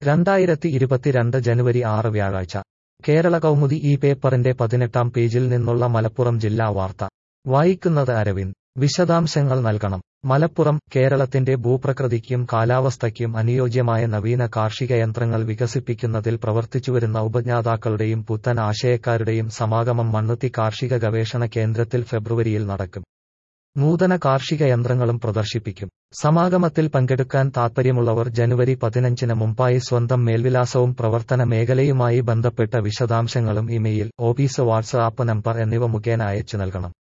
രണ്ടായിരത്തി ഇരുപത്തിരണ്ട് ജനുവരി ആറ് വ്യാഴാഴ്ച കേരള കൗമുദി ഈ പേപ്പറിന്റെ പതിനെട്ടാം പേജിൽ നിന്നുള്ള മലപ്പുറം ജില്ലാ വാർത്ത വായിക്കുന്നത് അരവിന്ദ് വിശദാംശങ്ങൾ നൽകണം മലപ്പുറം കേരളത്തിന്റെ ഭൂപ്രകൃതിക്കും കാലാവസ്ഥയ്ക്കും അനുയോജ്യമായ നവീന കാർഷിക യന്ത്രങ്ങൾ വികസിപ്പിക്കുന്നതിൽ പ്രവർത്തിച്ചുവരുന്ന ഉപജ്ഞാതാക്കളുടെയും പുത്തൻ ആശയക്കാരുടെയും സമാഗമം മണ്ണുത്തി കാർഷിക ഗവേഷണ കേന്ദ്രത്തിൽ ഫെബ്രുവരിയിൽ നടക്കും നൂതന കാർഷിക യന്ത്രങ്ങളും പ്രദർശിപ്പിക്കും സമാഗമത്തിൽ പങ്കെടുക്കാൻ താൽപ്പര്യമുള്ളവർ ജനുവരി പതിനഞ്ചിന് മുമ്പായി സ്വന്തം മേൽവിലാസവും പ്രവർത്തന മേഖലയുമായി ബന്ധപ്പെട്ട വിശദാംശങ്ങളും ഇമെയിൽ ഓഫീസ് വാട്സ്ആപ്പ് നമ്പർ എന്നിവ മുഖേന അയച്ചു നൽകണം